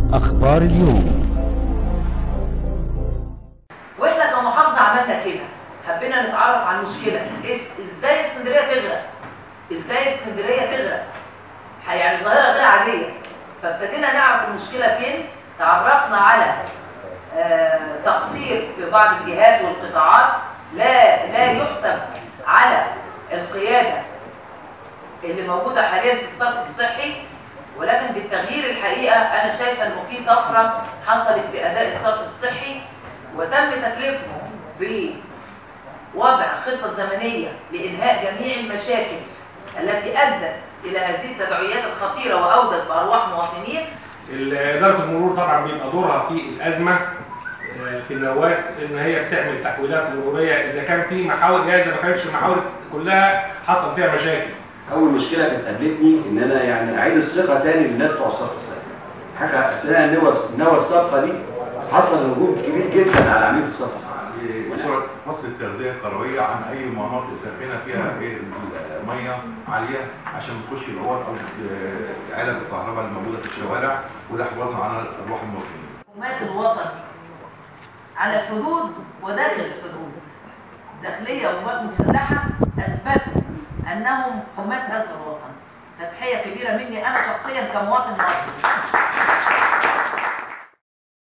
أخبار اليوم واحنا كمحافظه عملنا كده حبينا نتعرف على المشكله إز- ازاي اسكندريه تغرق ازاي اسكندريه تغرق ح- يعني ظاهره غير عاديه فابتدينا نعرف المشكله فين تعرفنا على آه، تقصير في بعض الجهات والقطاعات لا لا يحسب على القياده اللي موجوده حاليا في الصرف الصحي ولكن بالتغيير الحقيقه انا شايفه انه في طفره حصلت في اداء الصرف الصحي وتم تكليفه بوضع خطه زمنيه لانهاء جميع المشاكل التي ادت الى هذه التداعيات الخطيره واودت بارواح مواطنين إدارة المرور طبعا بيبقى دورها في الأزمة آه، في النواه إن هي بتعمل تحويلات مرورية إذا كان في محاور إذا ما كانتش المحاور كلها حصل فيها مشاكل. اول مشكله كانت قابلتني ان انا يعني اعيد الثقه تاني للناس بتوع الصف الصحي حاجه اثناء النوى النوى الصفقه دي حصل هجوم كبير جدا على عميل الصف الصحي بصورة فصل التغذية القروية عن أي مناطق ساخنة فيها إيه المية عالية عشان تخش العوار أو آه، علب الكهرباء الموجودة في الشوارع وده حفاظا على أرواح المواطنين. حكومات الوطن على الحدود وداخل الحدود داخلية وقوات مسلحة أثبتوا أنهم حماة هذا الوطن تضحية كبيرة مني أنا شخصيا كمواطن مصري